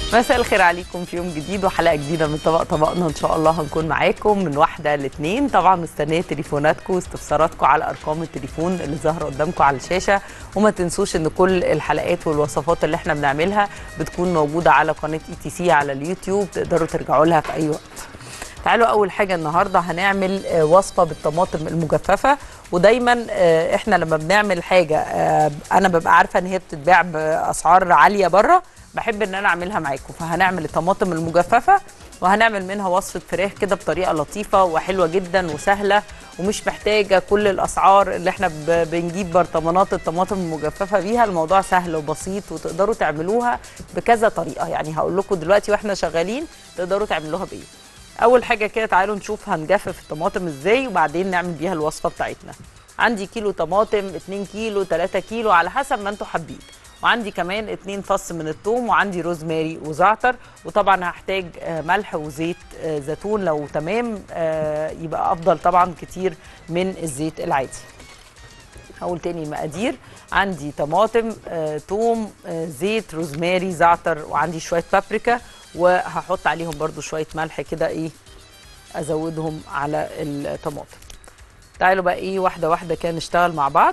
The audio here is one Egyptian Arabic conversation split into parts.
مساء الخير عليكم في يوم جديد وحلقه جديده من طبق طبقنا ان شاء الله هنكون معاكم من واحده لاثنين طبعا مستنيه تليفوناتكم واستفساراتكم على ارقام التليفون اللي ظاهره قدامكم على الشاشه وما تنسوش ان كل الحلقات والوصفات اللي احنا بنعملها بتكون موجوده على قناه اي تي سي على اليوتيوب تقدروا ترجعوا لها في اي وقت تعالوا اول حاجه النهارده هنعمل آه، وصفه بالطماطم المجففه ودايما آه، احنا لما بنعمل حاجه آه، انا ببقى عارفه ان هي بتتباع باسعار عاليه بره بحب ان انا اعملها معاكم فهنعمل الطماطم المجففه وهنعمل منها وصفه فراخ كده بطريقه لطيفه وحلوه جدا وسهله ومش محتاجه كل الاسعار اللي احنا ب- بنجيب برطمانات الطماطم المجففه بيها الموضوع سهل وبسيط وتقدروا تعملوها بكذا طريقه يعني هقول لكم دلوقتي واحنا شغالين تقدروا تعملوها بايه اول حاجه كده تعالوا نشوف هنجفف الطماطم ازاي وبعدين نعمل بيها الوصفه بتاعتنا عندي كيلو طماطم 2 كيلو 3 كيلو على حسب ما انتوا حابين وعندي كمان 2 فص من الثوم وعندي روزماري وزعتر وطبعا هحتاج آه، ملح وزيت آه، زيتون لو تمام آه، يبقى افضل طبعا كتير من الزيت العادي هقول تاني المقادير عندي طماطم آه، توم آه، زيت روزماري زعتر وعندي شويه بابريكا وهحط عليهم برضو شويه ملح كده ايه ازودهم على الطماطم تعالوا بقى ايه واحده واحده كده نشتغل مع بعض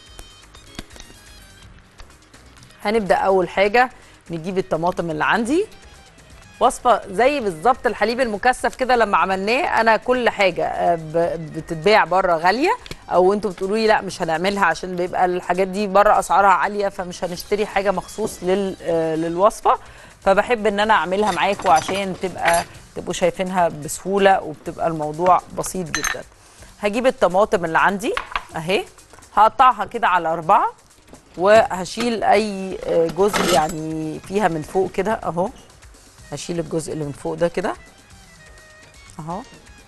هنبدا اول حاجه نجيب الطماطم اللي عندي وصفه زي بالظبط الحليب المكثف كده لما عملناه انا كل حاجه آه، ب- بتتباع بره غاليه او انتوا بتقولوا لي لا مش هنعملها عشان بيبقى الحاجات دي بره اسعارها عاليه فمش هنشتري حاجه مخصوص لل آه، للوصفه فبحب ان انا اعملها معاكم عشان تبقى تبقوا شايفينها بسهوله وبتبقى الموضوع بسيط جدا هجيب الطماطم اللي عندي اهي هقطعها كده على اربعه وهشيل اي آه، جزء يعني فيها من فوق كده اهو هشيل الجزء اللي من فوق ده كده اهو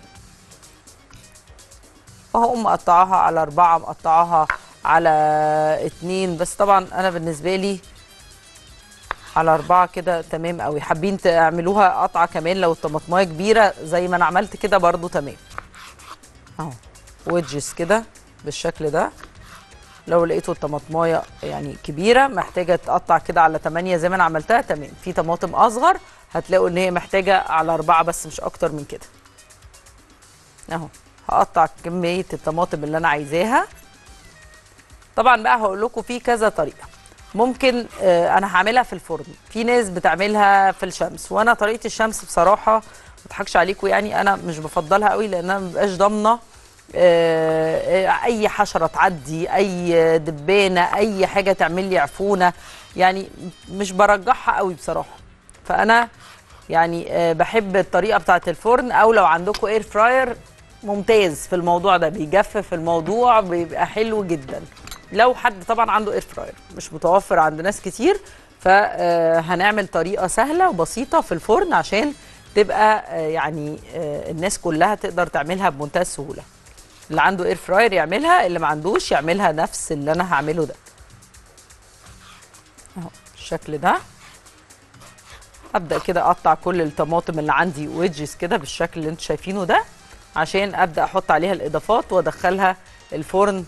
وهقوم مقطعاها على أربعة مقطعاها على اتنين بس طبعا أنا بالنسبة لي على أربعة كده تمام قوي حابين تعملوها قطعة كمان لو الطماطماية كبيرة زي ما أنا عملت كده برضو تمام أهو ويدجز كده بالشكل ده لو لقيتوا الطماطمايه يعني كبيره محتاجه تقطع كده على 8 زي ما انا عملتها تمام في طماطم اصغر هتلاقوا ان هي محتاجه على أربعة بس مش اكتر من كده اهو هقطع كميه الطماطم اللي انا عايزاها طبعا بقى هقول لكم في كذا طريقه ممكن آه، انا هعملها في الفرن في ناس بتعملها في الشمس وانا طريقه الشمس بصراحه ما اضحكش عليكم يعني انا مش بفضلها قوي لان انا ما ببقاش ضامنه آه، آه، اي حشره تعدي اي دبانه اي حاجه تعمل لي عفونه يعني مش برجحها قوي بصراحه فانا يعني آه، بحب الطريقه بتاعه الفرن او لو عندكم اير فراير ممتاز في الموضوع ده بيجفف الموضوع بيبقى حلو جدا لو حد طبعا عنده اير فراير مش متوفر عند ناس كتير فهنعمل طريقه سهله وبسيطه في الفرن عشان تبقى آه، يعني آه، الناس كلها تقدر تعملها بمنتهى السهوله اللي عنده اير فراير يعملها اللي ما عندوش يعملها نفس اللي انا هعمله ده اهو الشكل ده ابدا كده اقطع كل الطماطم اللي عندي ويدجز كده بالشكل اللي انتوا شايفينه ده عشان ابدا احط عليها الاضافات وادخلها الفرن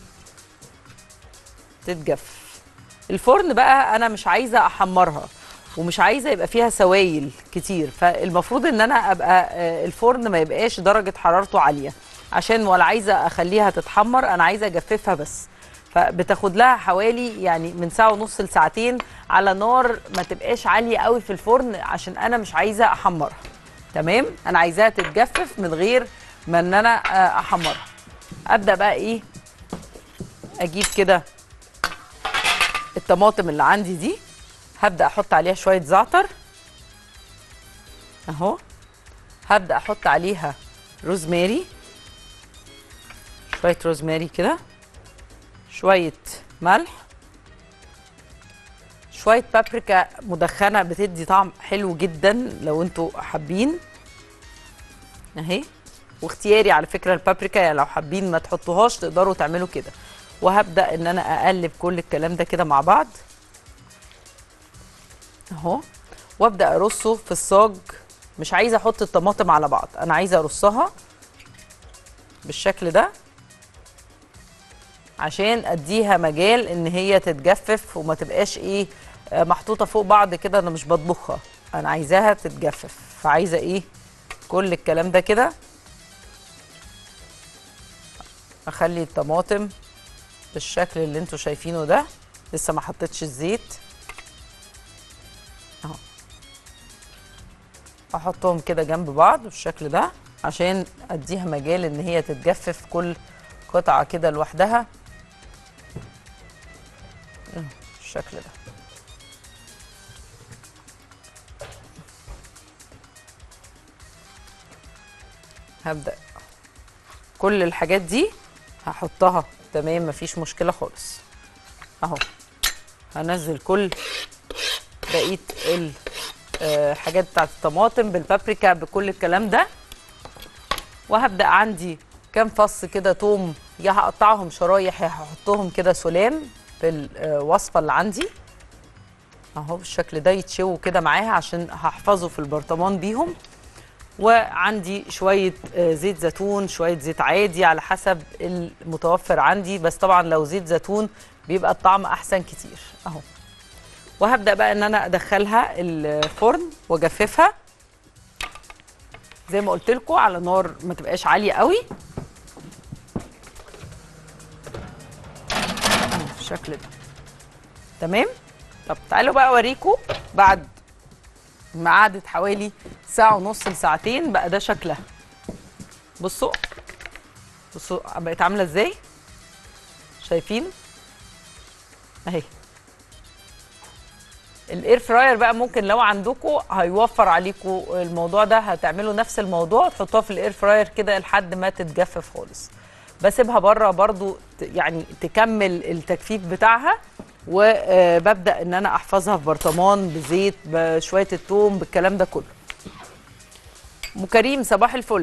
تتجف الفرن بقى انا مش عايزه احمرها ومش عايزه يبقى فيها سوائل كتير فالمفروض ان انا ابقى آه، الفرن ما يبقاش درجه حرارته عاليه عشان ولا عايزه اخليها تتحمر انا عايزه اجففها بس فبتاخد لها حوالي يعني من ساعه ونص لساعتين على نار ما تبقاش عاليه قوي في الفرن عشان انا مش عايزه احمرها تمام انا عايزاها تتجفف من غير ما ان انا آه، احمرها ابدا بقى ايه اجيب كده الطماطم اللي عندي دي هبدا احط عليها شويه زعتر اهو هبدا احط عليها روزماري شويه روزماري كده شويه ملح شويه بابريكا مدخنه بتدي طعم حلو جدا لو انتوا حابين اهي واختياري على فكره البابريكا يعني لو حابين ما تحطوهاش تقدروا تعملوا كده وهبدا ان انا اقلب كل الكلام ده كده مع بعض اهو وابدا ارصه في الصاج مش عايزه احط الطماطم على بعض انا عايزه ارصها بالشكل ده عشان اديها مجال ان هي تتجفف وما تبقاش ايه آه، محطوطه فوق بعض كده انا مش بطبخها انا عايزاها تتجفف فعايزه ايه كل الكلام ده كده اخلي الطماطم بالشكل اللي انتوا شايفينه ده لسه ما حطيتش الزيت اهو احطهم كده جنب بعض بالشكل ده عشان اديها مجال ان هي تتجفف كل قطعه كده لوحدها اهو بالشكل ده هبدأ كل الحاجات دي هحطها تمام مفيش مشكلة خالص اهو هنزل كل بقية الحاجات بتاعت الطماطم بالبابريكا بكل الكلام ده وهبدأ عندي كام فص كده توم يا هقطعهم شرايح يا هحطهم كده سلام في الوصفة اللي عندي اهو بالشكل ده يتشووا كده معاها عشان هحفظه في البرطمان بيهم وعندي شويه آه، زيت زيتون شويه زيت عادي على حسب المتوفر عندي بس طبعا لو زيت زيتون بيبقى الطعم احسن كتير اهو وهبدا بقى ان انا ادخلها الفرن واجففها زي ما قلت لكم على نار ما تبقاش عاليه قوي أهو بالشكل ده تمام طب تعالوا بقى اوريكم بعد ما قعدت حوالي ساعة ونص لساعتين بقى ده شكلها بصوا بصوا بقت عاملة ازاي شايفين اهي الاير فراير بقى ممكن لو عندكم هيوفر عليكم الموضوع ده هتعملوا نفس الموضوع تحطوها في الاير فراير كده لحد ما تتجفف خالص بسيبها بره برضو ت- يعني تكمل التجفيف بتاعها وببدا ان انا احفظها في برطمان بزيت بشويه الثوم بالكلام ده كله ام كريم صباح الفل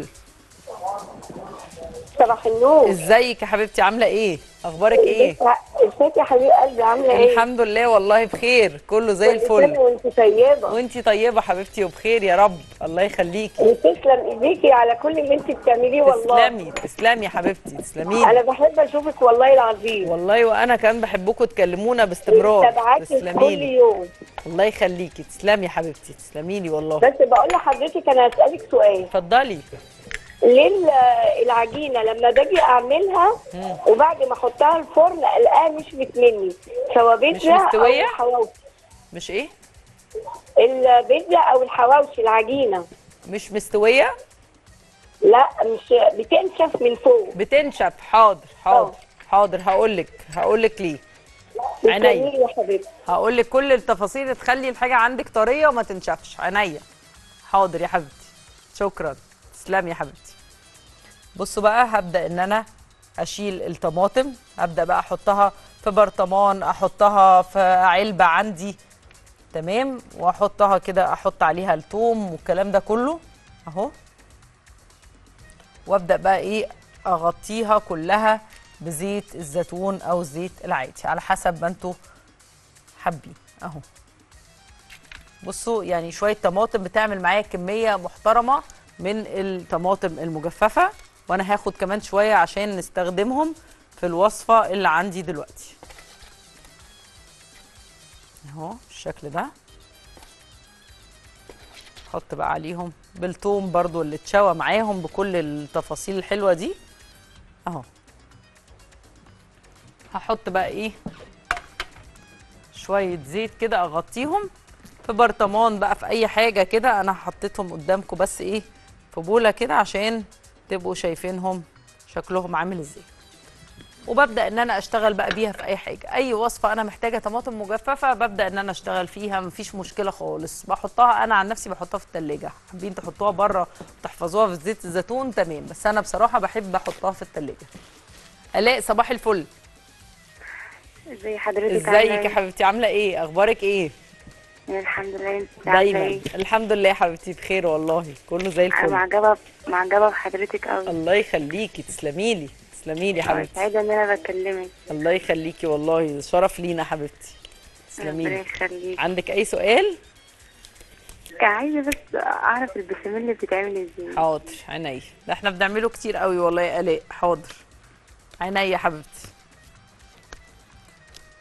صباح النور ازيك يا حبيبتي عامله ايه اخبارك ايه ازيك يا حبيب قلبي عامله ايه؟ الحمد لله والله بخير كله زي كل سنة الفل وانت طيبه وانتي طيبه حبيبتي وبخير يا رب الله يخليكي وتسلم ايديكي على كل اللي انت بتعمليه والله تسلمي تسلمي يا حبيبتي تسلمي انا بحب اشوفك والله العظيم والله وانا كمان بحبكم تكلمونا باستمرار تبعتك تسلمي كل لي يوم الله يخليكي تسلمي يا حبيبتي تسلمي لي والله بس بقول لحضرتك انا هسالك سؤال اتفضلي ليه ال- العجينه لما باجي اعملها وبعد ما احطها الفرن الاقيها نشفت مني سواء بيتزا او مستوية؟ الحواوشي مش ايه البيتزا او الحواوشي العجينه مش مستويه لا مش بتنشف من فوق بتنشف حاضر حاضر اه. حاضر هقول لك هقول لك ليه عينيا. بتعملي يا حبيبتي هقول لك كل التفاصيل اللي تخلي الحاجه عندك طريه وما تنشفش عينيا حاضر يا حبيبتي شكرا تسلمي يا حبيبتي بصوا بقى هبدا ان انا اشيل الطماطم ابدا بقى احطها في برطمان احطها في علبه عندي تمام واحطها كده احط عليها الثوم والكلام ده كله اهو وابدا بقى ايه اغطيها كلها بزيت الزيتون او الزيت العادي على حسب ما انتوا حابين اهو بصوا يعني شويه طماطم بتعمل معايا كميه محترمه من الطماطم المجففه وانا هاخد كمان شويه عشان نستخدمهم في الوصفه اللي عندي دلوقتي اهو بالشكل ده احط بقى عليهم بالثوم برضو اللي اتشوى معاهم بكل التفاصيل الحلوه دي اهو هحط بقى ايه شويه زيت كده اغطيهم في برطمان بقى في اي حاجه كده انا حطيتهم قدامكم بس ايه في بوله كده عشان تبقوا شايفينهم شكلهم عامل ازاي وببدا ان انا اشتغل بقى بيها في اي حاجه اي وصفه انا محتاجه طماطم مجففه ببدا ان انا اشتغل فيها مفيش مشكله خالص بحطها انا عن نفسي بحطها في التلاجة حابين تحطوها بره تحفظوها في زيت الزيتون تمام بس انا بصراحه بحب احطها في التلاجة الاء صباح الفل ازي حضرتك عاملة ازيك يا ايه؟ حبيبتي عامله ايه اخبارك ايه الحمد لله انت عامله دايما ايه؟ الحمد لله يا حبيبتي بخير والله كله زي انا الفل معجبه معجبه بحضرتك قوي الله يخليكي تسلمي لي تسلمي لي يا حبيبتي سعيده ان انا بكلمك الله يخليكي والله شرف لينا حبيبتي تسلمي ربنا لي يخليك عندك اي سؤال كان عايزه بس اعرف البشاميل اللي بتتعمل ازاي حاضر عينيا ده احنا بنعمله كتير قوي والله يا الاء حاضر عينيا يا حبيبتي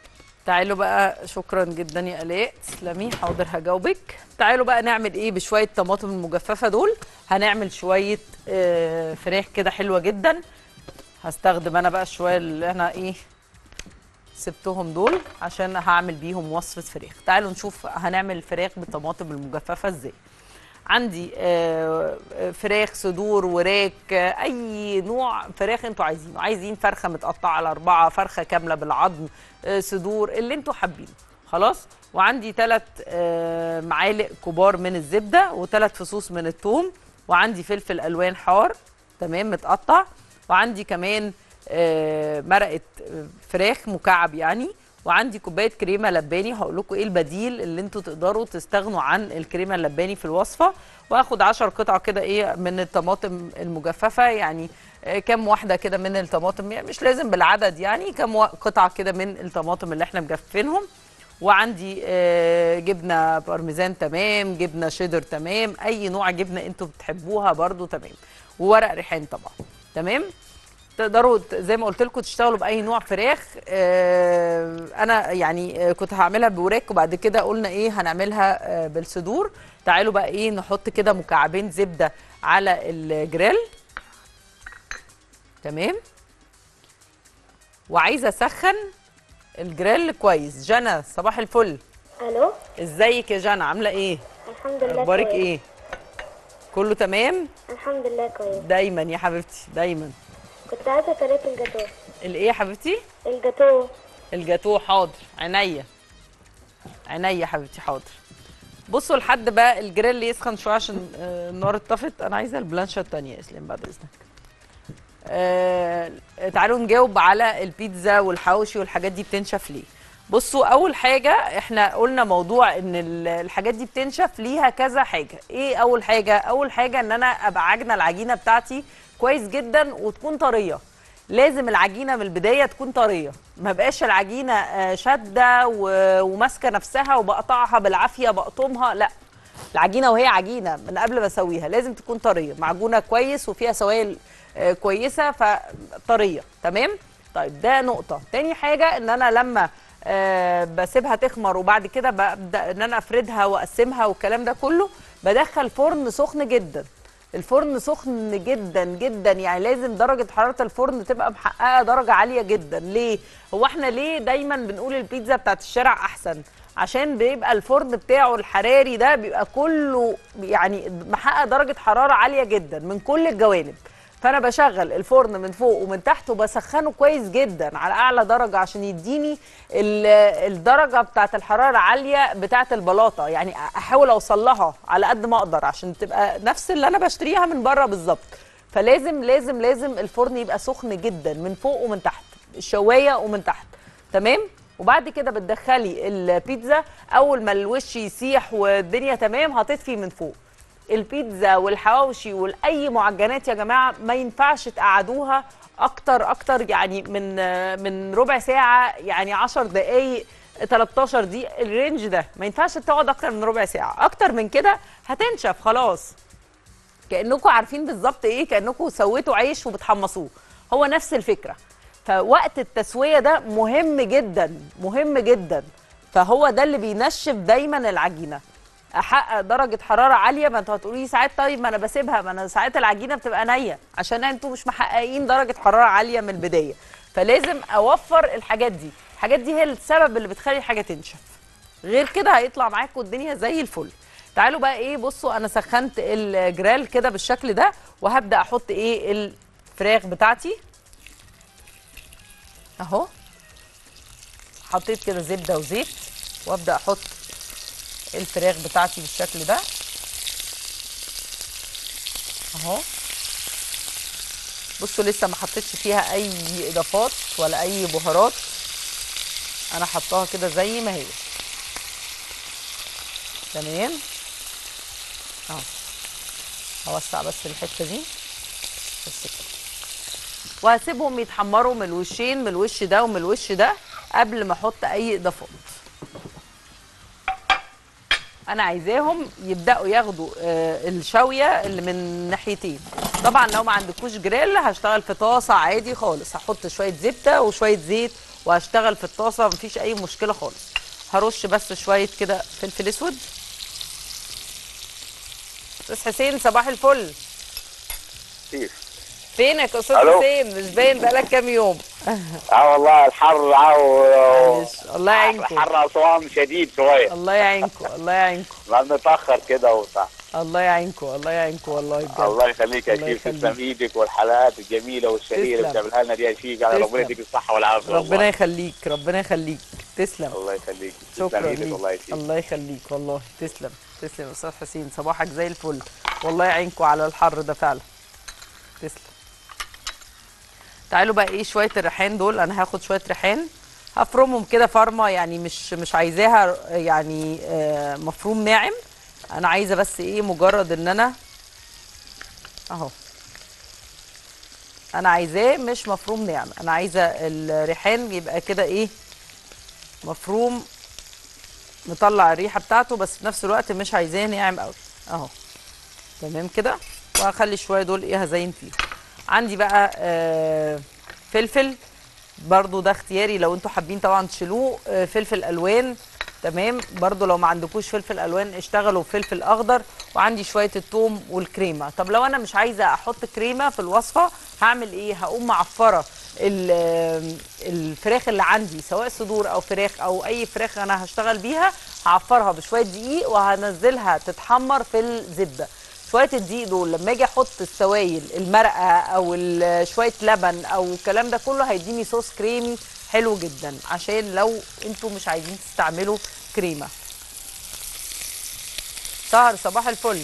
تعالوا بقى شكرا جدا يا الاء تسلمي حاضر هجاوبك تعالوا بقى نعمل ايه بشويه طماطم المجففه دول هنعمل شويه آه، فراخ كده حلوه جدا هستخدم انا بقى الشويه اللي انا ايه سبتهم دول عشان هعمل بيهم وصفه فراخ تعالوا نشوف هنعمل الفراخ بالطماطم المجففه ازاي عندي آه، آه، فراخ صدور وراك آه، اي نوع فراخ انتوا عايزينه عايزين فرخه متقطعه على اربعه فرخه كامله بالعظم آه، صدور اللي انتوا حابينه خلاص وعندي ثلاث معالق كبار من الزبده وثلاث فصوص من الثوم وعندي فلفل الوان حار تمام متقطع وعندي كمان آه، مرقه آه، فراخ مكعب يعني وعندي كوبايه كريمه لباني هقول لكم ايه البديل اللي انتوا تقدروا تستغنوا عن الكريمه اللباني في الوصفه واخد 10 قطع كده ايه من الطماطم المجففه يعني آه، كام واحده كده من الطماطم يعني مش لازم بالعدد يعني كام وا- قطعه كده من الطماطم اللي احنا مجففينهم وعندي آه، جبنه بارميزان تمام جبنه شيدر تمام اي نوع جبنه انتوا بتحبوها برضو تمام وورق ريحان طبعا تمام تقدروا ت- زي ما قلت لكم تشتغلوا باي نوع فراخ آه، انا يعني آه، كنت هعملها بوراك وبعد كده قلنا ايه هنعملها آه، بالصدور تعالوا بقى ايه نحط كده مكعبين زبده على الجريل تمام وعايزه اسخن الجريل كويس جنى صباح الفل الو ازيك يا جنى عامله ايه الحمد لله اخبارك كويس. ايه كله تمام الحمد لله كويس دايما يا حبيبتي دايما كنت عايزه طريقه الجاتو الايه يا حبيبتي الجاتو الجاتوه حاضر عينيا عينيا يا حبيبتي حاضر بصوا لحد بقى الجريل يسخن شويه عشان آه، النار اتطفت انا عايزه البلانشه التانية يا اسلام بعد اذنك آه تعالوا نجاوب على البيتزا والحواوشي والحاجات دي بتنشف ليه بصوا اول حاجه احنا قلنا موضوع ان ال- الحاجات دي بتنشف ليها كذا حاجه ايه اول حاجه اول حاجه ان انا ابقى عاجنه العجينه بتاعتي كويس جدا وتكون طريه لازم العجينه من البدايه تكون طريه ما بقاش العجينه آه، شاده و- وماسكه نفسها وبقطعها بالعافيه بقطمها لا العجينه وهي عجينه من قبل ما اسويها لازم تكون طريه معجونه كويس وفيها سوائل آه، كويسه فطريه تمام طيب ده نقطه تاني حاجه ان انا لما آه، بسيبها تخمر وبعد كده ببدا ان انا افردها واقسمها والكلام ده كله بدخل فرن سخن جدا الفرن سخن جدا جدا يعني لازم درجة حرارة الفرن تبقى محققة درجة عالية جدا ليه؟ هو احنا ليه دايما بنقول البيتزا بتاعت الشارع أحسن؟ عشان بيبقى الفرن بتاعه الحراري ده بيبقى كله يعني محقق درجة حرارة عالية جدا من كل الجوانب فانا بشغل الفرن من فوق ومن تحت وبسخنه كويس جدا على اعلى درجه عشان يديني ال- الدرجه بتاعه الحراره عاليه بتاعه البلاطه يعني احاول اوصل لها على قد ما اقدر عشان تبقى نفس اللي انا بشتريها من بره بالظبط فلازم لازم لازم الفرن يبقى سخن جدا من فوق ومن تحت الشوايه ومن تحت تمام وبعد كده بتدخلي البيتزا اول ما الوش يسيح والدنيا تمام هتطفي من فوق البيتزا والحواوشي والاي معجنات يا جماعه ما ينفعش تقعدوها اكتر اكتر يعني من من ربع ساعه يعني 10 دقائق 13 دي الرينج ده ما ينفعش تقعد اكتر من ربع ساعه اكتر من كده هتنشف خلاص كانكم عارفين بالظبط ايه كانكم سويتوا عيش وبتحمصوه هو نفس الفكره فوقت التسويه ده مهم جدا مهم جدا فهو ده اللي بينشف دايما العجينه احقق درجه حراره عاليه ما انتوا هتقولي لي ساعات طيب ما انا بسيبها ما انا ساعات العجينه بتبقى نيه عشان انتوا مش محققين درجه حراره عاليه من البدايه فلازم اوفر الحاجات دي الحاجات دي هي السبب اللي بتخلي الحاجه تنشف غير كده هيطلع معاكم الدنيا زي الفل تعالوا بقى ايه بصوا انا سخنت الجرال كده بالشكل ده وهبدا احط ايه الفراخ بتاعتي اهو حطيت كده زبده وزيت وابدا احط الفراخ بتاعتي بالشكل ده اهو بصوا لسه ما حطيتش فيها اي اضافات ولا اي بهارات انا حطاها كده زي ما هي تمام اهو هوسع بس الحته دي بس كده وهسيبهم يتحمروا من الوشين من الوش ده ومن الوش ده قبل ما احط اي اضافات انا عايزاهم يبداوا ياخدوا آه، الشاويه اللي من ناحيتين طبعا لو ما عندكوش جريل هشتغل في طاسه عادي خالص هحط شويه زبده وشويه زيت وهشتغل في الطاسه مفيش اي مشكله خالص هرش بس شويه كده فلفل اسود استاذ حسين صباح الفل كيف فينك يا استاذ ألو. حسين مش باين بقالك كام يوم اه والله الحر اه و- معلش الله يعينكم الحر اسوان شديد شويه الله يعينكم الله يعينكم ما بنتاخر كده وبتاع الله يعينكم الله يعينكم والله بجد الله يخليك يا الله شيف يخليك. تسلم ايدك والحلقات الجميله والشهيره تسلم. اللي بتعملها لنا دي يا شيف يعني تسلم. ربنا يديك الصحه والعافيه ربنا والله. يخليك ربنا يخليك تسلم الله يخليك تسلم شكرا ايدك والله يا ليك شيف الله يخليك والله تسلم تسلم يا استاذ حسين صباحك زي الفل والله يعينكم على الحر ده فعلا تسلم تعالوا بقى ايه شويه الريحان دول انا هاخد شويه ريحان هفرمهم كده فرمه يعني مش مش عايزاها يعني آه، مفروم ناعم انا عايزه بس ايه مجرد ان انا اهو انا عايزاه مش مفروم ناعم انا عايزه الريحان يبقى كده ايه مفروم مطلع الريحه بتاعته بس في نفس الوقت مش عايزاه ناعم قوي اهو تمام كده وهخلي شويه دول ايه هزين فيهم عندي بقى آه فلفل برضو ده اختياري لو انتوا حابين طبعا تشيلوه آه فلفل الوان تمام برضو لو ما عندكوش فلفل الوان اشتغلوا بفلفل اخضر وعندي شويه الثوم والكريمه طب لو انا مش عايزه احط كريمه في الوصفه هعمل ايه هقوم معفره ال- الفراخ اللي عندي سواء صدور او فراخ او اي فراخ انا هشتغل بيها هعفرها بشويه دقيق وهنزلها تتحمر في الزبده شويه الدقيق دول لما اجي احط السوائل المرقه او ال- شويه لبن او الكلام ده كله هيديني صوص كريمي حلو جدا عشان لو انتوا مش عايزين تستعملوا كريمه سهر صباح الفل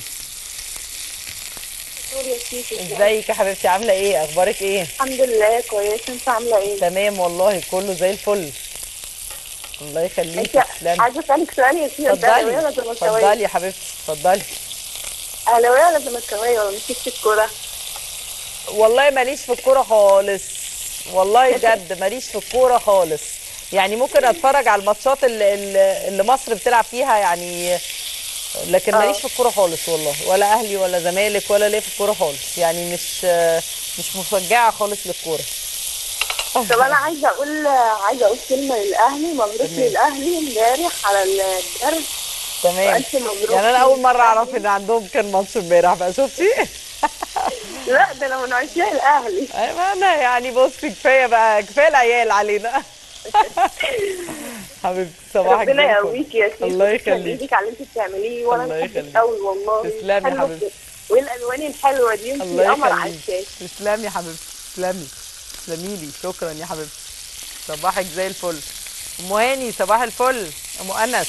قول يا شيخ ازيك يا حبيبتي عامله ايه اخبارك ايه الحمد لله كويسه انت عامله ايه؟ تمام والله كله زي الفل الله يخليك انت تسلمي عايزه اسالك سؤال يا شيخ انت اهلاويه ولا اتفضلي زملكاويه؟ اتفضلي يا حبيبتي اتفضلي اهلاويه ولا زملكاويه ولا مش في الكوره؟ والله ماليش في الكوره خالص والله بجد ماليش في الكوره خالص يعني ممكن اتفرج على الماتشات اللي, اللي اللي مصر بتلعب فيها يعني لكن ماليش في الكوره خالص والله ولا اهلي ولا زمالك ولا ليه في الكوره خالص يعني مش مش مشجعه خالص للكوره طب انا عايزه اقول عايزه اقول كلمه للاهلي مبروك تمام. للاهلي امبارح على الدرب تمام والف مبروك يعني انا اول مره اعرف ان عندهم كان ماتش امبارح بقى شفتي لا ده انا من عشاق الاهلي ايوه انا يعني بصي كفايه بقى كفايه العيال علينا حبيبتي صباحك ربنا زي الفل. يقويك يا شيخ الله وتسلم يخليك. ايدك على اللي انت بتعمليه وانا الله بحبك يخليك. قوي والله تسلمي يا حلوة حبيبتي. كده. والالوان الحلوه دي انت الله قمر على يخليك الشاشه تسلمي يا حبيبتي تسلمي تسلمي لي شكرا يا حبيبتي صباحك زي الفل ام هاني صباح الفل ام انس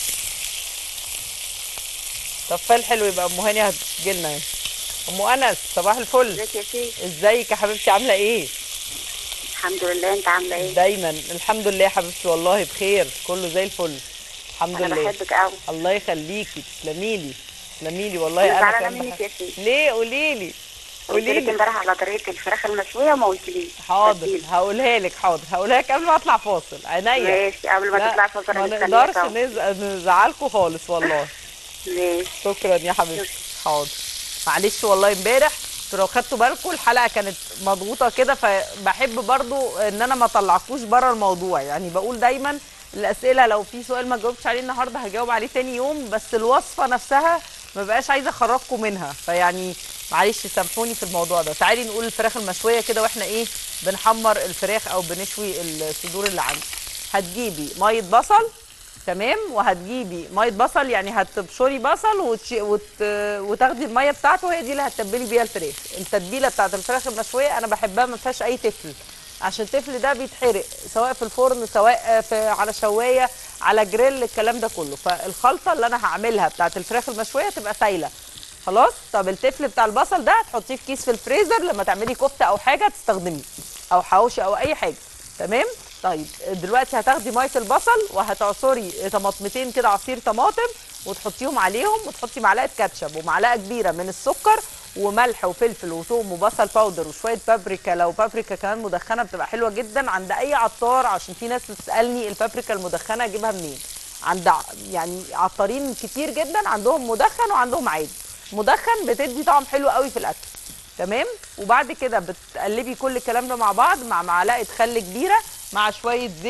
طب فال حلو يبقى ام هاني هتجيلنا يعني. ام انس صباح الفل ازيك يا شيخ ازيك يا حبيبتي عامله ايه الحمد لله انت عامله ايه دايما الحمد لله يا حبيبتي والله بخير كله زي الفل الحمد انا لله بحبك قوي الله يخليكي تسلمي لي تسلمي لي والله انا انا زعلانه كمان منك بحب يا شيخ ليه قولي لي قلت قولي لك لي امبارح على طريقه الفراخ المشويه وما قلتليش حاضر تسجيل. هقولها لك حاضر هقولها لك قبل ما اطلع فاصل عينيا ماشي قبل ما لا، تطلع فطار ما نقدرش نز- نزعلكوا خالص والله ماشي شكرا يا حبيبتي حاضر معلش والله امبارح انتوا لو خدتوا بالكم الحلقه كانت مضغوطه كده فبحب برضو ان انا ما اطلعكوش بره الموضوع يعني بقول دايما الاسئله لو في سؤال ما جاوبتش عليه النهارده هجاوب عليه تاني يوم بس الوصفه نفسها ما بقاش عايزه اخرجكم منها فيعني معلش سامحوني في الموضوع ده تعالي نقول الفراخ المشويه كده واحنا ايه بنحمر الفراخ او بنشوي الصدور اللي عندي هتجيبي ميه بصل تمام وهتجيبي ميه بصل يعني هتبشري بصل وتش... وت... وتاخدي الميه بتاعته هي دي اللي هتتبلي بيها الفراخ التتبيله بتاعت الفراخ المشويه انا بحبها ما فيهاش اي تفل عشان التفل ده بيتحرق سواء في الفرن سواء في على شوايه على جريل الكلام ده كله فالخلطه اللي انا هعملها بتاعت الفراخ المشويه تبقى سايله خلاص طب التفل بتاع البصل ده هتحطيه في كيس في الفريزر لما تعملي كفته او حاجه تستخدميه او حواوشي او اي حاجه تمام طيب دلوقتي هتاخدي ميه البصل وهتعصري طماطمتين كده عصير طماطم وتحطيهم عليهم وتحطي معلقه كاتشب ومعلقه كبيره من السكر وملح وفلفل وثوم وبصل باودر وشويه بابريكا لو بابريكا كمان مدخنه بتبقى حلوه جدا عند اي عطار عشان في ناس بتسالني البابريكا المدخنه اجيبها منين عند ع- يعني عطارين كتير جدا عندهم مدخن وعندهم عادي مدخن بتدي طعم حلو قوي في الاكل تمام وبعد كده بتقلبي كل الكلام ده مع بعض مع معلقه خل كبيره مع شويه زيت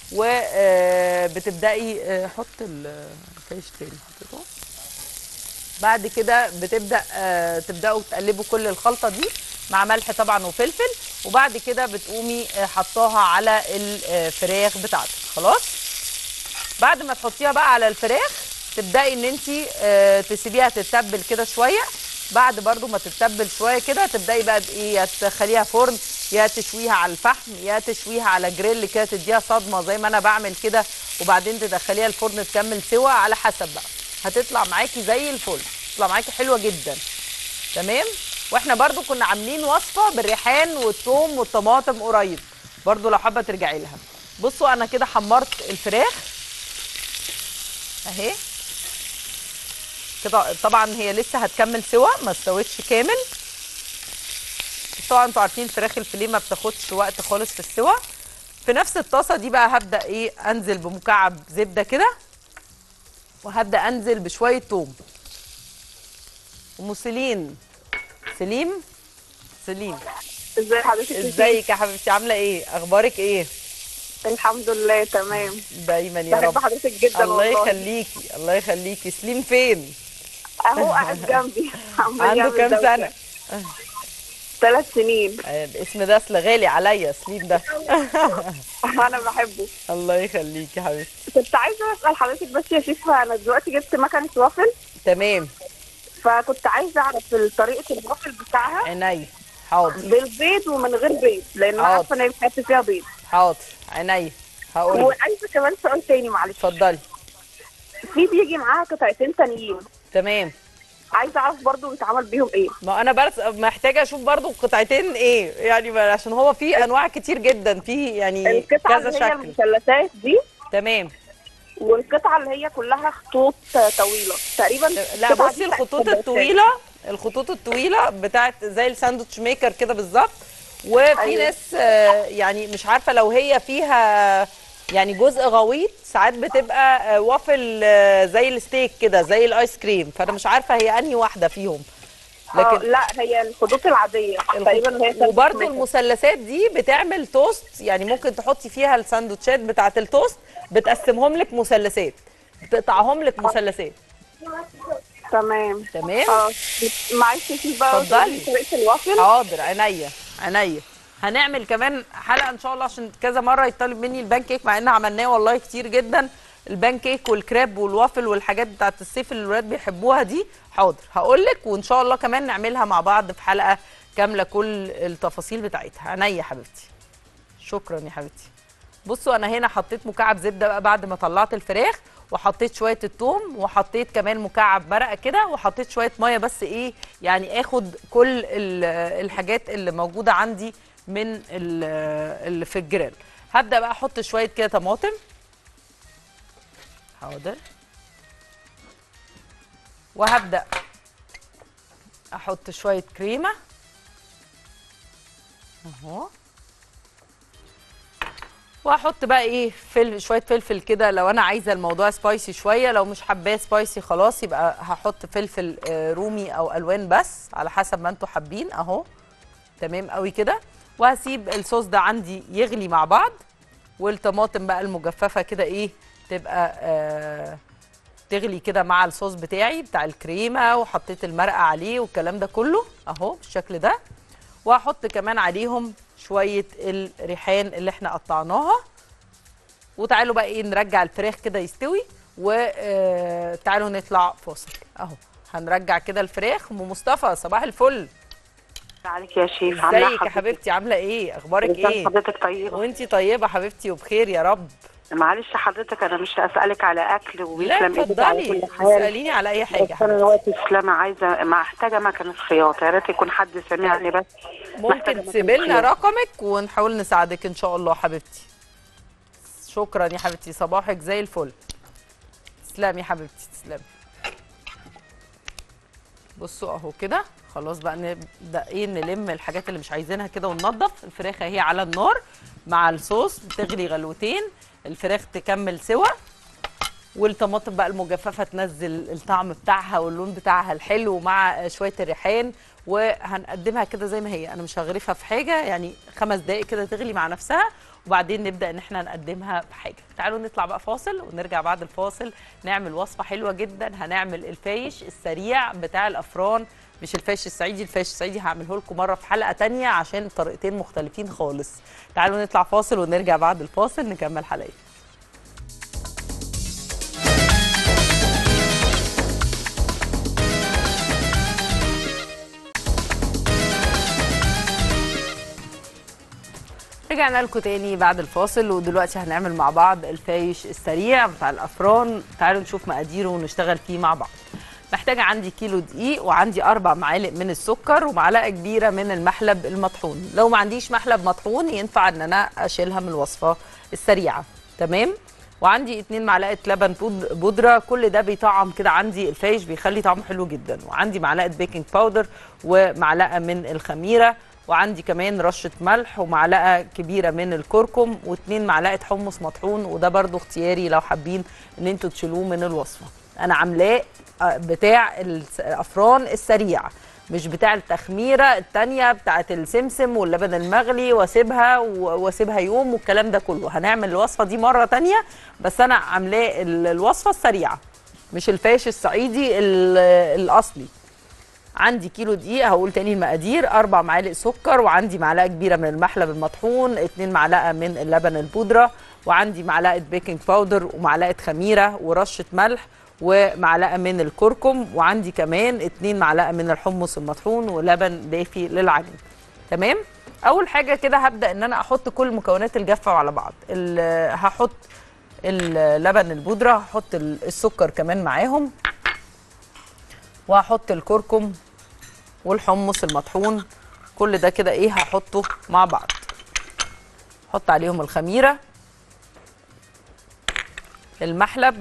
وبتبداي حط الفيش تاني حطيته بعد كده بتبدا آه، تبداوا تقلبوا كل الخلطه دي مع ملح طبعا وفلفل وبعد كده بتقومي آه، حطاها على الفراخ بتاعتك خلاص بعد ما تحطيها بقى على الفراخ تبداي ان انت تسيبيها تتبل كده شويه بعد برضو ما تتبل شويه كده تبداي بقى بايه يا تخليها فرن يا تشويها على الفحم يا تشويها على جريل كده تديها صدمه زي ما انا بعمل كده وبعدين تدخليها الفرن تكمل سوا على حسب بقى هتطلع معاكي زي الفل تطلع معاكي حلوه جدا تمام واحنا برضو كنا عاملين وصفه بالريحان والثوم والطماطم قريب برضو لو حابه ترجعي لها بصوا انا كده حمرت الفراخ اهي كده طبعا هي لسه هتكمل سوا ما استوتش كامل بس طبعا انتوا عارفين فراخ الفيليه ما بتاخدش وقت خالص في السوا في نفس الطاسه دي بقى هبدا ايه انزل بمكعب زبده كده وهبدا انزل بشويه توم ام سيلين سليم سليم ازاي حضرتك ازيك يا حبيبتي عامله ايه اخبارك ايه الحمد لله تمام دايما يا بحب رب حضرتك جدا الله والله يخليكي الله يخليكي سليم فين اهو قاعد جنبي عمال عنده يعمل كام دوشة. سنه ثلاث سنين آه، الاسم ده اصل غالي عليا سليم ده انا بحبه الله يخليكي يا حبيبتي كنت عايزه اسال حضرتك بس يا شيخ انا دلوقتي جبت مكنه وافل تمام فكنت عايزه اعرف طريقه الوافل بتاعها عينيا حاضر بالبيض ومن غير بيض لان انا حاضر. عارفه ان هي بتحط فيها بيض حاضر عينيا هقول لك. وعايزه كمان سؤال تاني معلش اتفضلي في بيجي معاها قطعتين تانيين تمام عايزه اعرف برضو بيتعمل بيهم ايه ما انا بس محتاجه اشوف برضو قطعتين ايه يعني ما- عشان هو في انواع كتير جدا في يعني القطعه كذا اللي هي شكل المثلثات دي تمام والقطعه اللي هي كلها خطوط طويله تقريبا لا القطعة بصي دي الخطوط بتاعت الطويله الخطوط الطويله بتاعت زي الساندوتش ميكر كده بالظبط وفي أيوة. ناس آه، يعني مش عارفه لو هي فيها يعني جزء غويط ساعات بتبقى آه، وافل آه، زي الستيك كده زي الايس كريم فانا مش عارفه هي انهي واحده فيهم لكن لكن لا هي الخطوط العاديه تقريبا اللي هي ساندوتش وبرده ميكر. المثلثات دي بتعمل توست يعني ممكن تحطي فيها الساندوتشات بتاعه التوست بتقسمهم لك مثلثات بتقطعهم لك مثلثات تمام تمام اه معلش في بقى اتفضلي. تقولي طريقه الوافل حاضر عينيا عينيا هنعمل كمان حلقه ان شاء الله عشان كذا مره يطلب مني البان كيك مع ان عملناه والله كتير جدا البان كيك والكريب والوافل والحاجات بتاعت الصيف اللي الولاد بيحبوها دي حاضر هقول لك وان شاء الله كمان نعملها مع بعض في حلقه كامله كل التفاصيل بتاعتها عينيا يا حبيبتي شكرا يا حبيبتي بصوا انا هنا حطيت مكعب زبده بقى بعد ما طلعت الفراخ وحطيت شويه الثوم وحطيت كمان مكعب مرقه كده وحطيت شويه ميه بس ايه يعني اخد كل ال- الحاجات اللي موجوده عندي من ال- اللي في الجريل هبدا بقى احط شويه كده طماطم حاضر وهبدا احط شويه كريمه اهو واحط بقى ايه فل... شويه فلفل كده لو انا عايزه الموضوع سبايسي شويه لو مش حباه سبايسي خلاص يبقى هحط فلفل آه، رومي او الوان بس على حسب ما انتوا حابين اهو تمام قوي كده وهسيب الصوص ده عندي يغلي مع بعض والطماطم بقى المجففه كده ايه تبقى آه تغلي كده مع الصوص بتاعي بتاع الكريمه وحطيت المرقه عليه والكلام ده كله اهو بالشكل ده وهحط كمان عليهم شويه الريحان اللي احنا قطعناها وتعالوا بقى ايه نرجع الفراخ كده يستوي وتعالوا نطلع فاصل اهو هنرجع كده الفراخ ام مصطفى صباح الفل عليك يا شيف عامله ازيك يا حبيبتي عامله ايه اخبارك ازاي ايه حضرتك طيبه وانتي طيبه حبيبتي وبخير يا رب معلش حضرتك انا مش هسالك على اكل لا ويسلم ايدك على اتفضلي كل حال اساليني على اي حاجه بس انا حبيبتي دلوقتي اسلامه عايزه محتاجه مكنه خياطه يا ريت يكون حد سامعني بس محتاجة ممكن مكنة تسيبي لنا خياطة. رقمك ونحاول نساعدك ان شاء الله حبيبتي شكرا يا حبيبتي صباحك زي الفل تسلمي يا حبيبتي تسلمي بصوا اهو كده خلاص بقى نبدا ايه نلم الحاجات اللي مش عايزينها كده وننضف الفراخ اهي على النار مع الصوص بتغلي غلوتين الفراخ تكمل سوا والطماطم بقى المجففه تنزل الطعم بتاعها واللون بتاعها الحلو مع شويه الريحان وهنقدمها كده زي ما هي انا مش هغرفها في حاجه يعني خمس دقائق كده تغلي مع نفسها وبعدين نبدا ان احنا نقدمها بحاجه تعالوا نطلع بقى فاصل ونرجع بعد الفاصل نعمل وصفه حلوه جدا هنعمل الفايش السريع بتاع الافران مش الفايش الصعيدي الفايش الصعيدي هعمله لكم مره في حلقه تانية عشان طريقتين مختلفين خالص تعالوا نطلع فاصل ونرجع بعد الفاصل نكمل حلقتنا رجعنا لكم تاني بعد الفاصل ودلوقتي هنعمل مع بعض الفايش السريع بتاع الافران تعالوا نشوف مقاديره ونشتغل فيه مع بعض محتاجه عندي كيلو دقيق وعندي اربع معالق من السكر ومعلقه كبيره من المحلب المطحون لو ما عنديش محلب مطحون ينفع ان انا اشيلها من الوصفه السريعه تمام وعندي اتنين معلقه لبن بود- بودره كل ده بيطعم كده عندي الفايش بيخلي طعمه حلو جدا وعندي معلقه بيكنج باودر ومعلقه من الخميره وعندي كمان رشه ملح ومعلقه كبيره من الكركم واتنين معلقه حمص مطحون وده برضو اختياري لو حابين ان انتوا تشيلوه من الوصفه انا عاملاه آه، بتاع الس- الافران السريع مش بتاع التخميره التانية بتاعت السمسم واللبن المغلي واسيبها و- واسيبها يوم والكلام ده كله هنعمل الوصفه دي مره تانية بس انا عاملاه ال- الوصفه السريعه مش الفاش الصعيدي ال- الاصلي عندي كيلو دقيق هقول تاني المقادير اربع معالق سكر وعندي معلقه كبيره من المحلب المطحون اتنين معلقه من اللبن البودره وعندي معلقه بيكنج باودر ومعلقه خميره ورشه ملح ومعلقه من الكركم وعندي كمان اتنين معلقه من الحمص المطحون ولبن دافي للعجن تمام اول حاجه كده هبدا ان انا احط كل مكونات الجافه على بعض ال- هحط اللبن البودره هحط ال- السكر كمان معاهم وهحط الكركم والحمص المطحون كل ده كده ايه هحطه مع بعض احط عليهم الخميره المحلب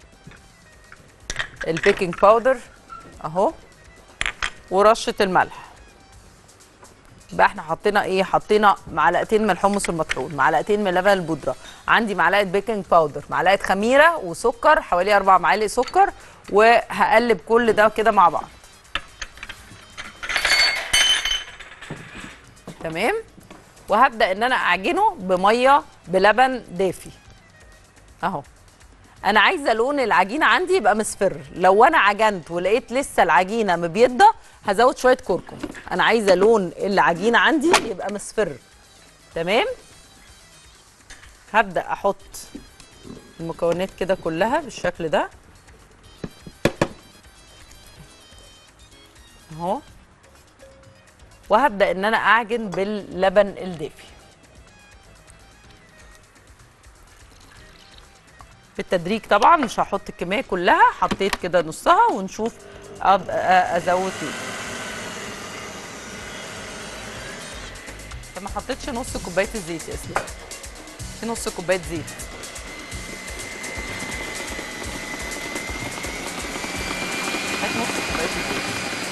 البيكنج باودر اهو ورشه الملح يبقى احنا حطينا ايه حطينا معلقتين من الحمص المطحون معلقتين من لبن البودره عندي معلقه بيكنج باودر معلقه خميره وسكر حوالي اربع معالق سكر وهقلب كل ده كده مع بعض تمام وهبدا ان انا اعجنه بميه بلبن دافي اهو انا عايزه لون العجينه عندي يبقى مصفر لو انا عجنت ولقيت لسه العجينه مبيضه هزود شويه كركم انا عايزه لون العجينه عندي يبقى مصفر تمام هبدا احط المكونات كده كلها بالشكل ده اهو وهبدا ان انا اعجن باللبن الدافي بالتدريج طبعا مش هحط الكميه كلها حطيت كده نصها ونشوف ابقى ازود ايه طب ما حطيتش نص كوبايه الزيت يا اسلام في نص كوبايه زيت هات نص كوبايه الزيت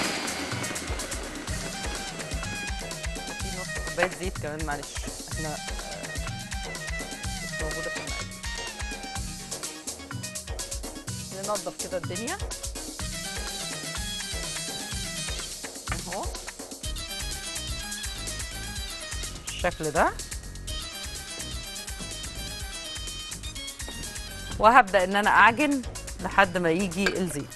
هاتي نص كوبايه زيت كمان معلش احنا آه، مش موجوده في المقادير ننضف كده الدنيا اهو بالشكل ده وهبدا ان انا اعجن لحد ما يجي الزيت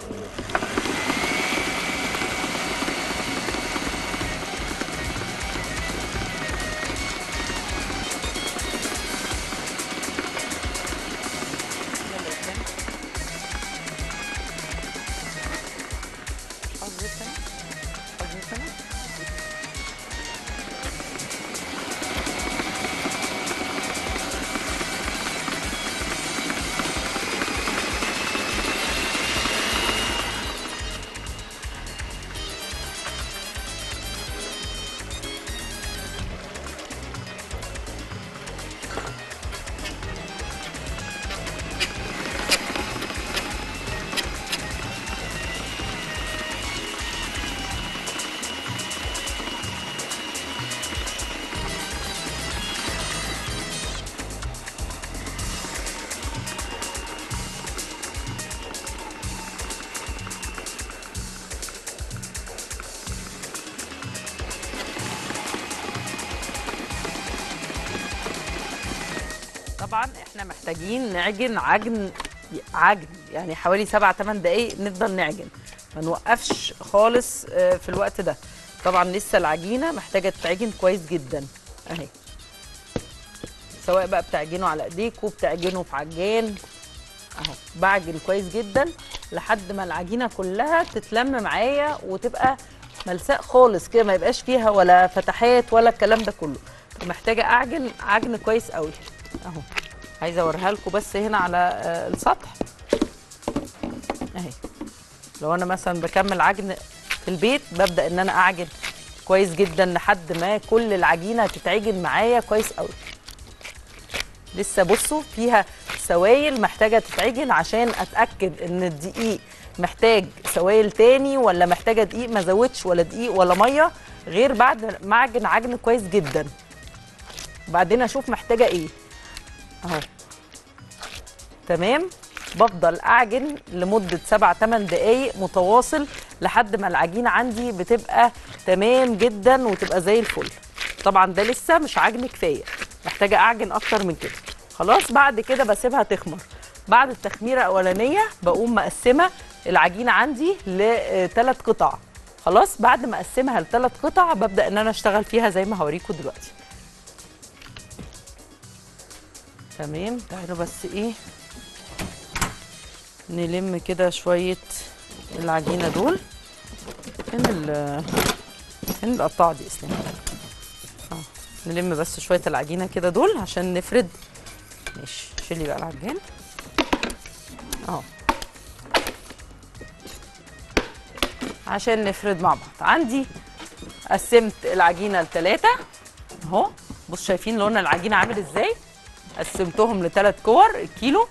يلا يا فندم. حط زيت هنا حط زيت هنا طبعا احنا محتاجين نعجن عجن عجن يعني حوالي 7 8 دقايق نفضل نعجن ما نوقفش خالص آه، في الوقت ده طبعا لسه العجينه محتاجه تتعجن كويس جدا اهي سواء بقى بتعجنوا على ايديكوا بتعجنوا في عجان اهو بعجن كويس جدا لحد ما العجينه كلها تتلم معايا وتبقى ملساء خالص كده ما يبقاش فيها ولا فتحات ولا الكلام ده كله محتاجه اعجن عجن كويس قوي اهو عايزه اوريها لكم بس هنا على آه، السطح اهي لو انا مثلا بكمل عجن في البيت ببدا ان انا اعجن كويس جدا لحد ما كل العجينه تتعجن معايا كويس قوي لسه بصوا فيها سوائل محتاجه تتعجن عشان اتاكد ان الدقيق محتاج سوائل تاني ولا محتاجه دقيق ما زودش ولا دقيق ولا ميه غير بعد ما اعجن عجن كويس جدا وبعدين اشوف محتاجه ايه اهو تمام بفضل اعجن لمده 7 8 دقائق متواصل لحد ما العجينه عندي بتبقى تمام جدا وتبقى زي الفل طبعا ده لسه مش عجن كفايه محتاجه اعجن اكتر من كده خلاص بعد كده بسيبها تخمر بعد التخميره الاولانيه بقوم مقسمه العجينه عندي لثلاث قطع خلاص بعد ما اقسمها لثلاث قطع ببدا ان انا اشتغل فيها زي ما هوريكم دلوقتي تمام تعالوا بس ايه نلم كده شويه العجينه دول فين ال فين القطاعه دي اسلام اه نلم بس شويه العجينه كده دول عشان نفرد ماشي شيلي بقى العجين اهو عشان نفرد مع بعض عندي قسمت العجينه لثلاثه اهو بصوا شايفين لون العجينه عامل ازاي قسمتهم لثلاث كور الكيلو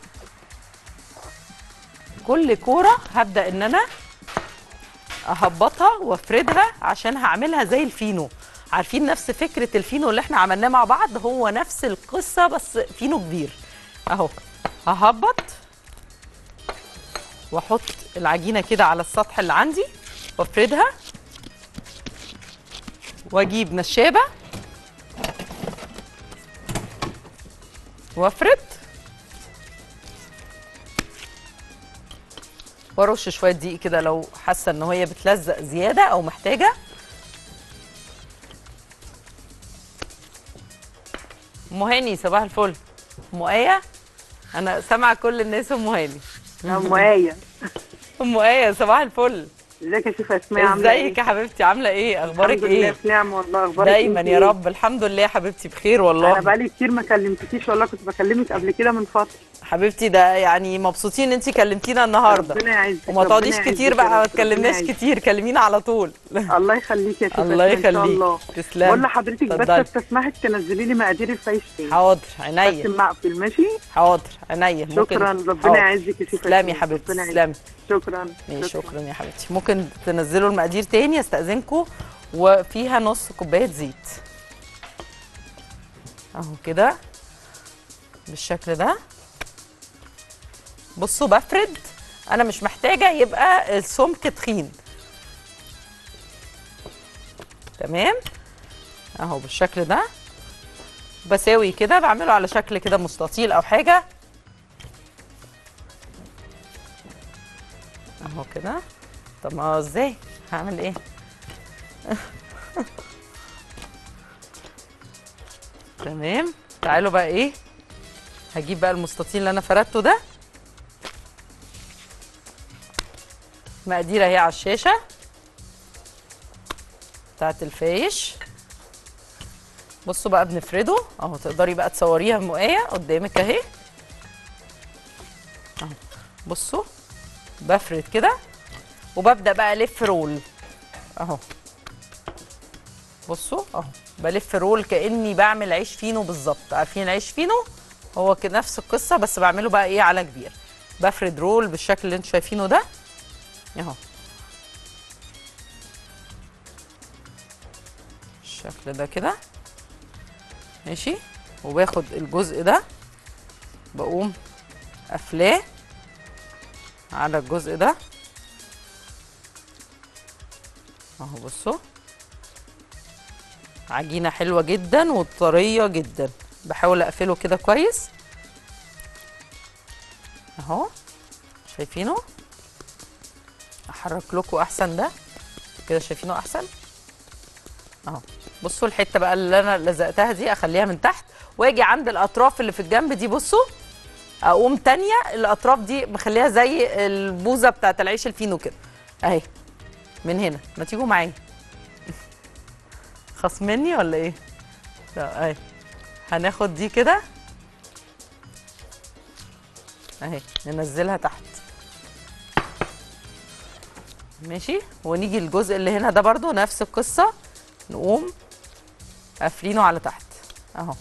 كل كوره هبدا ان انا اهبطها وافردها عشان هعملها زي الفينو عارفين نفس فكره الفينو اللي احنا عملناه مع بعض هو نفس القصه بس فينو كبير اهو ههبط واحط العجينه كده على السطح اللي عندي وافردها واجيب نشابه وافرد وارش شويه دقيق كده لو حاسه ان هي بتلزق زياده او محتاجه ام هاني صباح الفل ام ايه انا سامعه كل الناس ام هاني ام ايه ام ايه صباح الفل ازيك يا شيخه اسماء عامله ايه ازيك يا حبيبتي عامله ايه اخبارك الحمد لله ايه في نعم والله اخبارك دايما انت يا إيه؟ رب الحمد لله يا حبيبتي بخير انا والله بقالي كتير ما كلمتكيش والله كنت بكلمك قبل كده من فتره حبيبتي ده يعني مبسوطين ان انت كلمتينا النهارده ربنا يعزك وما ربنا تقعديش يعزك كتير يا بقى ما رب، ربنا تكلمناش يعزك. كتير كلمينا على طول الله يخليك يا شيخه الله اسماء، ان شاء يخليك الله تسلمي بقول لحضرتك بس اتفضلي. استسمحك تنزلي لي مقادير الفايش تاني حاضر بس عينيا المقفل ماشي حاضر عينيا ممكن شكرا ربنا حاضر. يعزك يا شيخه تسلمي يا اسماء، حبيبتي ربنا يعزك. تسلمي شكرا ماشي شكرا يا حبيبتي ممكن تنزلوا المقادير تاني استاذنكم وفيها نص كوبايه زيت اهو كده بالشكل ده بصوا بفرد انا مش محتاجه يبقى السمك تخين تمام اهو بالشكل ده بساوي كده بعمله على شكل كده مستطيل او حاجه اهو كده طب ما هو ازاي هعمل ايه تمام تعالوا بقى ايه هجيب بقى المستطيل اللي انا فردته ده مقادير اهي على الشاشه بتاعت الفايش بصوا بقى بنفرده اهو تقدري بقى تصوريها بمقايه قدامك اهي اهو بصوا بفرد كده وببدا بقى الف رول اهو بصوا اهو بلف رول كاني بعمل عيش فينو بالظبط عارفين العيش فينو هو كده نفس القصه بس بعمله بقى ايه على كبير بفرد رول بالشكل اللي انتوا شايفينه ده اهو الشكل ده كده ماشي وباخد الجزء ده بقوم قافلاه على الجزء ده اهو بصوا عجينه حلوه جدا وطريه جدا بحاول اقفله كده كويس اهو شايفينه احرك لكم احسن ده كده شايفينه احسن اهو بصوا الحته بقى اللي انا لزقتها دي اخليها من تحت واجي عند الاطراف اللي في الجنب دي بصوا اقوم تانية الاطراف دي مخليها زي البوزه بتاعت العيش الفينو كده اهي من هنا ما تيجوا معايا خص مني ولا ايه لا اهي هناخد دي كده اهي ننزلها تحت ماشي ونيجي الجزء اللي هنا ده برضو نفس القصة نقوم قافلينه على تحت اهو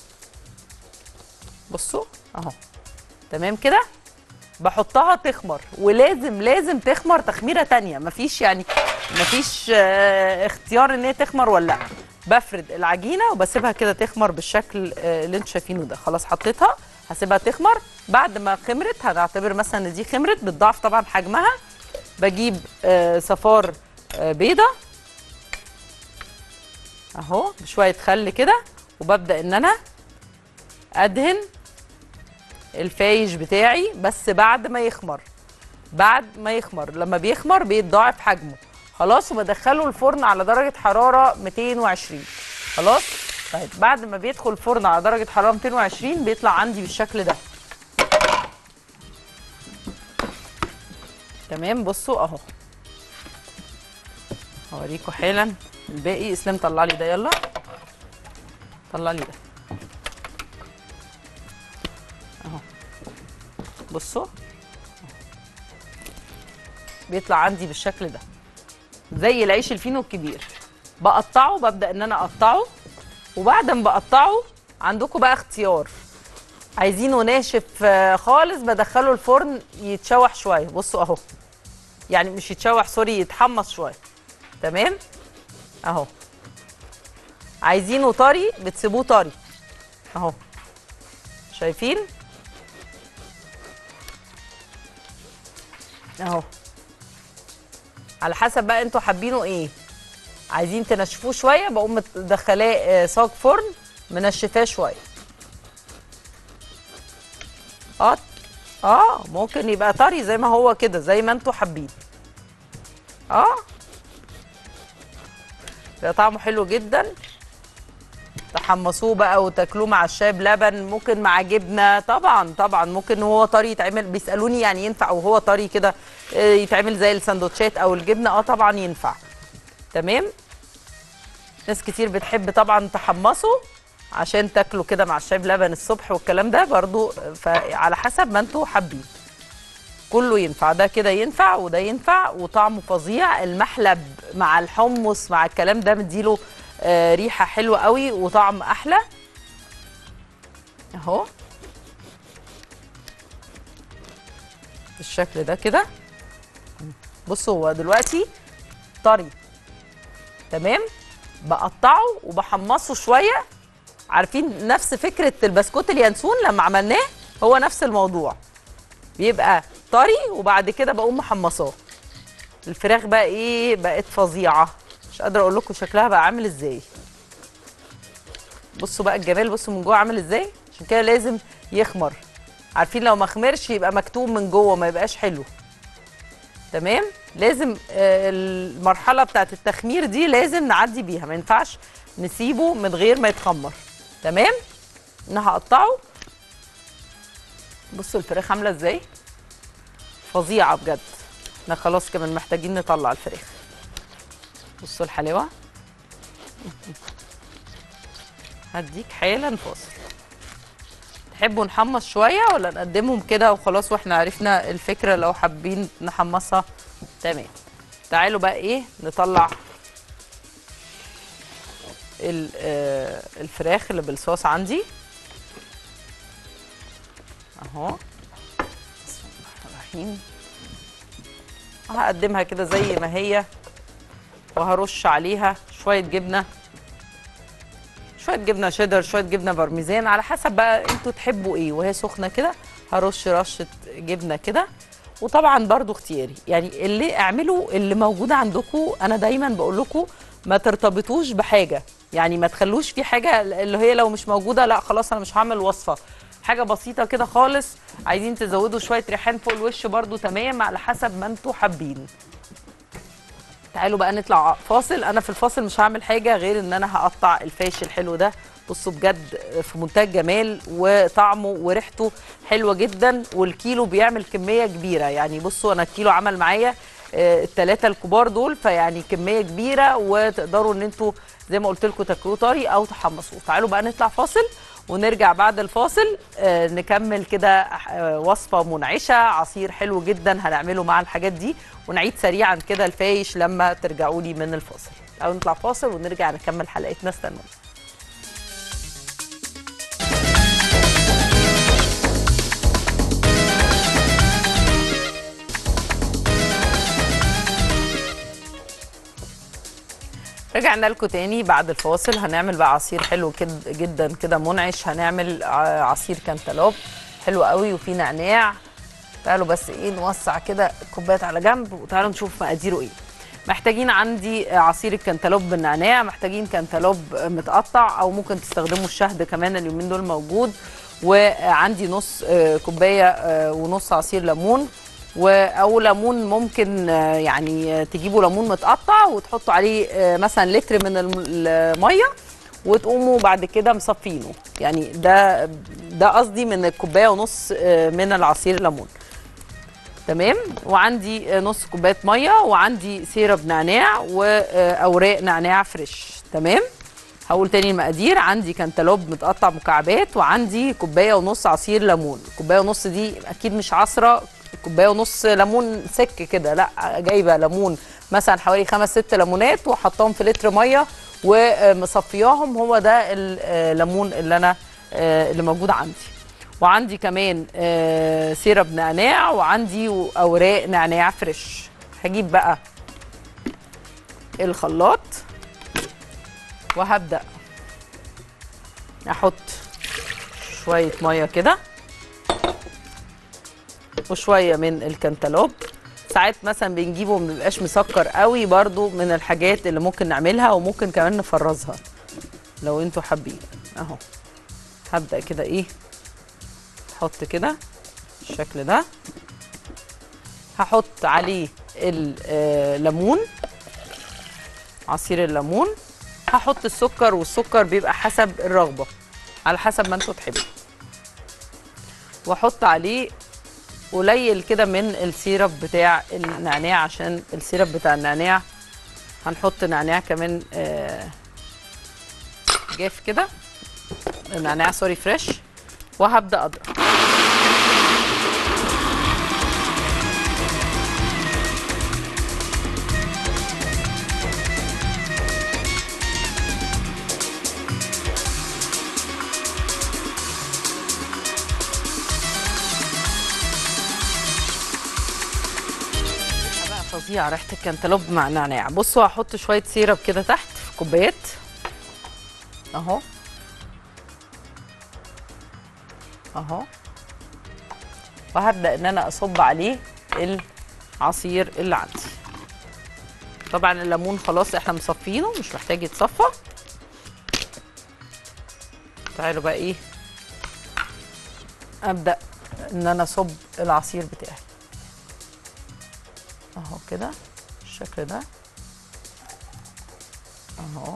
بصوا اهو تمام كده بحطها تخمر ولازم لازم تخمر تخميره تانية مفيش يعني مفيش آه، اختيار ان هي تخمر ولا لا بفرد العجينه وبسيبها كده تخمر بالشكل آه، اللي انتوا شايفينه ده خلاص حطيتها هسيبها تخمر بعد ما خمرت هنعتبر مثلا ان دي خمرت بتضاعف طبعا حجمها بجيب آه، صفار آه، بيضه اهو بشويه خل كده وببدا ان انا ادهن الفايش بتاعي بس بعد ما يخمر بعد ما يخمر لما بيخمر بيتضاعف حجمه خلاص وبدخله الفرن على درجه حراره 220 خلاص طيب بعد ما بيدخل الفرن على درجه حراره 220 بيطلع عندي بالشكل ده تمام بصوا اهو هوريكم حالا الباقي اسلام طلع لي ده يلا طلع لي ده اهو بصوا بيطلع عندي بالشكل ده زي العيش الفينو الكبير بقطعه ببدا ان انا اقطعه وبعد ما بقطعه عندكم بقى اختيار عايزينه ناشف آه، خالص بدخله الفرن يتشوح شويه بصوا اهو يعني مش يتشوح سوري يتحمص شويه تمام اهو عايزينه طري بتسيبوه طري اهو شايفين اهو على حسب بقى انتوا حابينه ايه عايزين تنشفوه شويه بقوم مدخلاه آه، صاج فرن منشفاه شويه اه اه ممكن يبقى طري زي ما هو كده زي ما انتوا حابين اه ده طعمه حلو جدا تحمصوه بقى وتاكلوه مع الشاي بلبن ممكن مع جبنه طبعا طبعا ممكن وهو طري يتعمل بيسالوني يعني ينفع وهو طري كده آه، يتعمل زي السندوتشات او الجبنه اه طبعا ينفع تمام ناس كتير بتحب طبعا تحمصه عشان تاكلوا كده مع الشاي بلبن الصبح والكلام ده برضو فعلى حسب ما انتوا حابين كله ينفع ده كده ينفع وده ينفع وطعمه فظيع المحلب مع الحمص مع الكلام ده مديله آه، ريحه حلوه قوي وطعم احلى اهو بالشكل ده كده بصوا هو دلوقتي طري تمام بقطعه وبحمصه شويه عارفين نفس فكره البسكوت اليانسون لما عملناه هو نفس الموضوع بيبقى طري وبعد كده بقوم محمصاه الفراخ بقى ايه بقت فظيعه مش قادره اقول لكم شكلها بقى عامل ازاي بصوا بقى الجمال بصوا من جوه عامل ازاي عشان كده لازم يخمر عارفين لو ما خمرش يبقى مكتوم من جوه ما يبقاش حلو تمام لازم آه، المرحله بتاعت التخمير دي لازم نعدي بيها ما ينفعش نسيبه من غير ما يتخمر تمام انا هقطعه بصوا الفراخ عامله ازاي فظيعه بجد احنا خلاص كمان محتاجين نطلع الفراخ بصوا الحلاوه هديك حالا فاصل تحبوا نحمص شويه ولا نقدمهم كده وخلاص واحنا عرفنا الفكره لو حابين نحمصها تمام تعالوا بقى ايه نطلع ال- آه، الفراخ اللي بالصوص عندي اهو بسم الله الرحمن الرحيم هقدمها كده زي ما هي وهرش عليها شويه جبنه شويه جبنه شيدر شويه جبنه بارميزان على حسب بقى انتوا تحبوا ايه وهي سخنه كده هرش رشه جبنه كده وطبعا برضو اختياري يعني اللي اعملوا اللي موجود عندكم انا دايما بقول لكم ما ترتبطوش بحاجه يعني ما تخلوش في حاجه اللي هي لو مش موجوده لا خلاص انا مش هعمل وصفه حاجه بسيطه كده خالص عايزين تزودوا شويه ريحان فوق الوش برضو تمام على حسب ما انتوا حابين تعالوا بقى نطلع فاصل انا في الفاصل مش هعمل حاجه غير ان انا هقطع الفاش الحلو ده بصوا بجد في منتهى الجمال وطعمه وريحته حلوه جدا والكيلو بيعمل كميه كبيره يعني بصوا انا الكيلو عمل معايا آه، التلاتة الكبار دول فيعني كميه كبيره وتقدروا ان انتوا زي ما قلت لكم تاكلوه طري او تحمصوه تعالوا بقى نطلع فاصل ونرجع بعد الفاصل آه، نكمل كده آه، وصفه منعشه عصير حلو جدا هنعمله مع الحاجات دي ونعيد سريعا كده الفايش لما ترجعوا لي من الفاصل او نطلع فاصل ونرجع نكمل حلقتنا استنوا رجعنا لكم تاني بعد الفاصل هنعمل بقى عصير حلو كد جدا كده منعش هنعمل ع- عصير كانتالوب حلو قوي وفيه نعناع تعالوا بس ايه نوسع كده الكوبايات على جنب وتعالوا نشوف مقاديره ايه محتاجين عندي عصير الكنتالوب بالنعناع محتاجين كنتالوب متقطع او ممكن تستخدموا الشهد كمان اليومين دول موجود وعندي نص آه، كوبايه آه، ونص عصير ليمون و- او ليمون ممكن آه، يعني آه، تجيبوا ليمون متقطع وتحطوا عليه آه، مثلا لتر من الم- الميه وتقوموا بعد كده مصفينه يعني ده ده قصدي من الكوبايه ونص آه، من العصير ليمون تمام وعندي آه، نص كوبايه ميه وعندي سيرب نعناع واوراق نعناع فريش تمام هقول تاني المقادير عندي كنتالوب متقطع مكعبات وعندي كوبايه ونص عصير ليمون كوبايه ونص دي اكيد مش عصره كوبايه ونص ليمون سك كده لا جايبه ليمون مثلا حوالي خمس ست ليمونات وحطاهم في لتر ميه ومصفياهم هو ده الليمون اللي انا آه، اللي موجود عندي وعندي كمان آه، سيرب نعناع وعندي اوراق نعناع فريش هجيب بقى الخلاط وهبدا احط شويه ميه كده وشويه من الكنتالوب ساعات مثلا بنجيبه ما بيبقاش مسكر قوي برضو من الحاجات اللي ممكن نعملها وممكن كمان نفرزها لو انتوا حابين اهو هبدا كده ايه احط كده بالشكل ده هحط عليه الليمون عصير الليمون هحط السكر والسكر بيبقى حسب الرغبه على حسب ما انتوا تحبوا واحط عليه قليل كده من السيرب بتاع النعناع عشان السيرب بتاع النعناع هنحط نعناع كمان آه، جاف كده نعناع سوري فريش وهبدا اضرب بقى فظيعه ريحه الكنتالوب مع النعناع بصوا هحط شويه سيرب كده تحت في كوبايات اهو اهو وهبدا ان انا اصب عليه العصير اللي عندي طبعا الليمون خلاص احنا مصفينه مش محتاج يتصفى تعالوا بقى ايه ابدا ان انا اصب العصير بتاعي اهو كده بالشكل ده اهو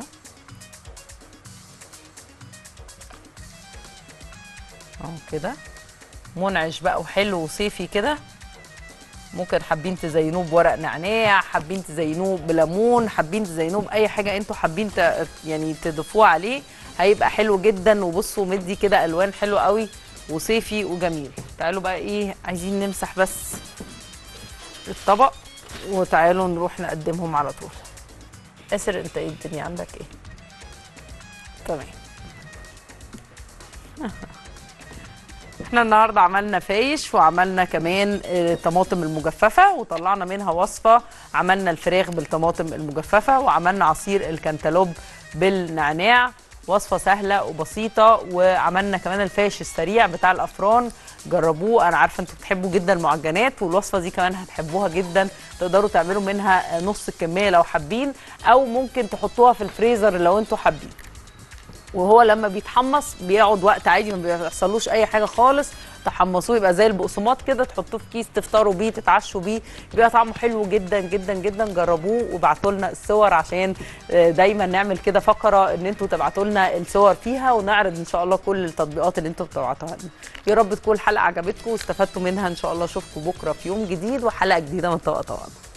اهو كده منعش بقى وحلو وصيفي كده ممكن حابين تزينوه بورق نعناع حابين تزينوه بليمون حابين تزينوه باي حاجه انتوا حابين ت... يعني تضيفوه عليه هيبقى حلو جدا وبصوا مدي كده الوان حلوه قوي وصيفي وجميل تعالوا بقى ايه عايزين نمسح بس الطبق وتعالوا نروح نقدمهم على طول اسر انت ايه الدنيا عندك ايه تمام احنا النهارده عملنا فايش وعملنا كمان آه، طماطم المجففه وطلعنا منها وصفه عملنا الفراخ بالطماطم المجففه وعملنا عصير الكنتالوب بالنعناع وصفه سهله وبسيطه وعملنا كمان الفاش السريع بتاع الافران جربوه انا عارفه انتوا بتحبوا جدا المعجنات والوصفه دي كمان هتحبوها جدا تقدروا تعملوا منها نص الكميه لو حابين او ممكن تحطوها في الفريزر لو انتوا حابين وهو لما بيتحمص بيقعد وقت عادي ما بيحصلوش اي حاجه خالص تحمصوه يبقى زي البقسماط كده تحطوه في كيس تفطروا بيه تتعشوا بيه بيبقى طعمه حلو جدا جدا جدا جربوه وابعتوا لنا الصور عشان آه، دايما نعمل كده فقره ان انتوا تبعتوا لنا الصور فيها ونعرض ان شاء الله كل التطبيقات اللي انتوا بتبعتوها لنا يا رب تكون الحلقه عجبتكم واستفدتوا منها ان شاء الله اشوفكم بكره في يوم جديد وحلقه جديده من طبق طبعا